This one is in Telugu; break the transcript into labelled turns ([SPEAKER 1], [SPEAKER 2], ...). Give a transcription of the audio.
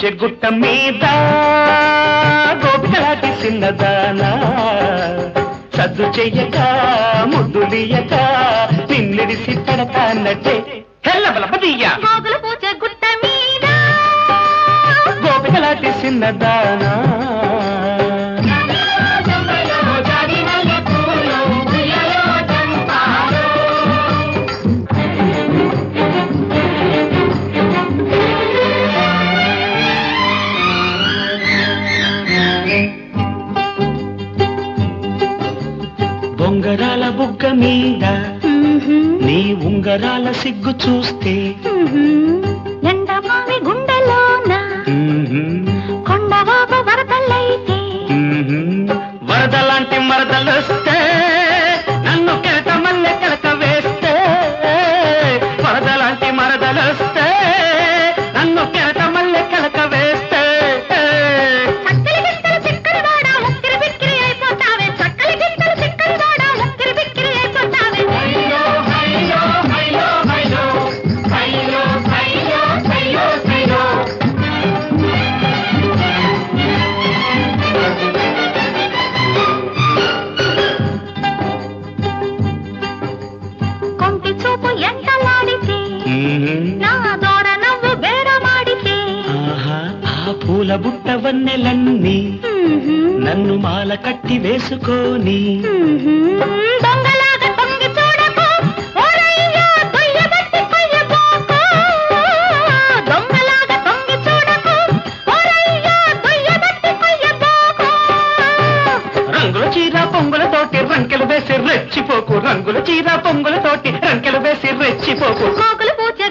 [SPEAKER 1] పూచే గుట్ట మీద గోపికలాంటి చిన్నదానా సద్దు చెయ్యక ముద్దులియక నిన్నిడిసి పెడతానట్టే హెల్లబలపదీయ
[SPEAKER 2] గోగులు పూచే గుట్ట మీద
[SPEAKER 1] గోపికలాంటి చిన్నదానా బొంగరాల బుగ్గ మీద నీ ఉంగరాల సిగ్గు చూస్తే
[SPEAKER 2] ఎండమావి గుండెలోన కొండవాపు వరదలైతే
[SPEAKER 1] వరద లాంటి మరదలొస్తే నన్ను కెరట మల్లె కెలక వేస్తే వరద లాంటి మరదలొస్తే నన్ను కెరట మల్లె కెలక వేస్తే
[SPEAKER 2] చక్కలి గిక్కలు చిక్కరి వాడ ముక్కిరి బిక్కిరి అయిపోతావే చక్కలి గిక్కలు చిక్కరి వాడ ముక్కిరి బిక్కిరి అయిపోతావే కొంటి చూపు ఎంటలాడితే నా దోర నవ్వు బేరమాడితే
[SPEAKER 1] ఆహా ఆ పూల బుట్ట వన్నెలన్నీ నన్ను మాల కట్టి వేసుకోని
[SPEAKER 2] దొంగలాగా తొంగి చూడకు ఓరయ్యా దొయ్యబట్టి కొయ్యబోకు దొంగలాగా తొంగి చూడకు ఓరయ్యా దొయ్యబట్టి కొయ్యబోకు
[SPEAKER 1] రంగుల చీర పొంగులతోటి రంకెలు వేసి రెచ్చిపోకు రంగుల చీర పొంగులతోటి రంకెలు వేసి రెచ్చిపోకు
[SPEAKER 2] గోగులు పూజ